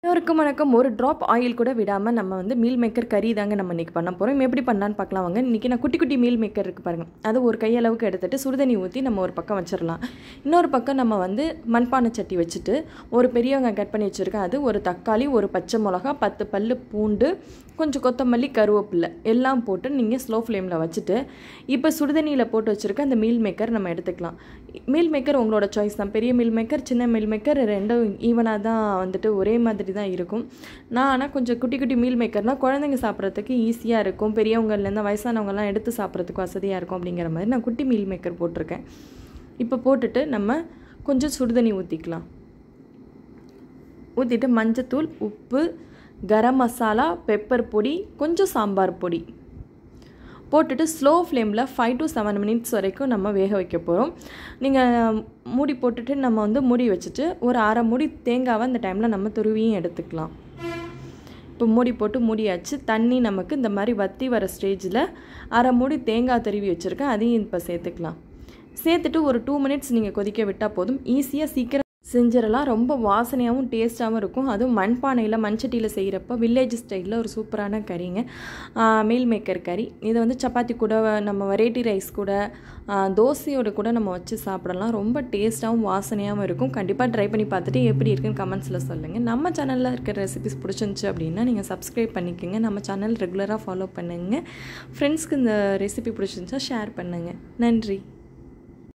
எல்லோருக்கும் வணக்கம் ஒரு ட்ராப் ஆயில் கூட விடாமல் நம்ம வந்து மீல் மேக்கர் கறி தாங்க நம்ம இன்றைக்கி பண்ண போகிறோம் எப்படி பண்ணலான்னு பார்க்கலாம் வாங்க இன்றைக்கி நான் குட்டி குட்டி மீல் மேக்கர் இருக்குது பாருங்கள் அது ஒரு கையளவுக்கு எடுத்துகிட்டு சுடுதண்ணி ஊற்றி நம்ம ஒரு பக்கம் வச்சிடலாம் இன்னொரு பக்கம் நம்ம வந்து மண்பானை சட்டி வச்சுட்டு ஒரு பெரிய வெங்காயம் கட் பண்ணி வச்சுருக்கேன் அது ஒரு தக்காளி ஒரு பச்சை மிளகா பத்து பல் பூண்டு கொஞ்சம் கொத்தமல்லி கருவேப்பில்லை எல்லாம் போட்டு நீங்கள் ஸ்லோ ஃப்ளேமில் வச்சுட்டு இப்போ சுடுதண்ணியில் போட்டு வச்சுருக்க அந்த மீல் மேக்கர் நம்ம எடுத்துக்கலாம் மீல் மேக்கர் உங்களோட சாய்ஸ் தான் பெரிய மீல் மேக்கர் சின்ன மீல் மேக்கர் ரெண்டும் ஈவனாக தான் வந்துட்டு ஒரே மாதிரி தான் இருக்கும் நான் ஆனால் கொஞ்சம் குட்டி குட்டி மீல் மேக்கர்னால் குழந்தைங்க சாப்பிட்றதுக்கு ஈஸியாக இருக்கும் பெரியவங்கலேருந்து வயசானவங்கலாம் எடுத்து சாப்பிட்றதுக்கு வசதியாக இருக்கும் அப்படிங்கிற மாதிரி நான் குட்டி மீல் மேக்கர் போட்டிருக்கேன் இப்போ போட்டுட்டு நம்ம கொஞ்சம் சுடுதண்ணி ஊற்றிக்கலாம் ஊற்றிட்டு மஞ்சத்தூள் உப்பு கரம் மசாலா பெப்பர் பொடி கொஞ்சம் சாம்பார் பொடி போட்டுட்டு ஸ்லோ ஃப்ளேமில் ஃபைவ் டு செவன் மினிட்ஸ் வரைக்கும் நம்ம வேக வைக்க போகிறோம் நீங்கள் மூடி போட்டுட்டு நம்ம வந்து மூடி வச்சுட்டு ஒரு அரை மூடி தேங்காவை அந்த டைமில் நம்ம துருவியும் எடுத்துக்கலாம் இப்போ மூடி போட்டு மூடியாச்சு தண்ணி நமக்கு இந்த மாதிரி வத்தி வர ஸ்டேஜில் அரை மூடி தேங்காய் துருவி வச்சுருக்கேன் அதையும் இப்போ சேர்த்துக்கலாம் சேர்த்துட்டு ஒரு டூ மினிட்ஸ் நீங்கள் கொதிக்க விட்டால் போதும் ஈஸியாக சீக்கிரம் செஞ்சிடலாம் ரொம்ப வாசனையாகவும் டேஸ்ட்டாகவும் இருக்கும் அதுவும் மண்பானையில் மண்சட்டியில் செய்கிறப்ப வில்லேஜ் ஸ்டைலில் ஒரு சூப்பரான கறிங்க மீல் மேக்கர் கறி இதை வந்து சப்பாத்தி கூட நம்ம வெரைட்டி ரைஸ் கூட தோசையோட கூட நம்ம வச்சு சாப்பிடலாம் ரொம்ப டேஸ்ட்டாகவும் வாசனையாகவும் இருக்கும் கண்டிப்பாக ட்ரை பண்ணி பார்த்துட்டு எப்படி இருக்குன்னு கமெண்ட்ஸில் சொல்லுங்கள் நம்ம சேனலில் இருக்கிற ரெசிபிஸ் பிடிச்சிருந்துச்சு அப்படின்னா நீங்கள் சப்ஸ்கிரைப் பண்ணிக்கோங்க நம்ம சேனல் ரெகுலராக ஃபாலோ பண்ணுங்கள் ஃப்ரெண்ட்ஸ்க்கு இந்த ரெசிபி பிடிச்சிருந்துச்சா ஷேர் பண்ணுங்கள் நன்றி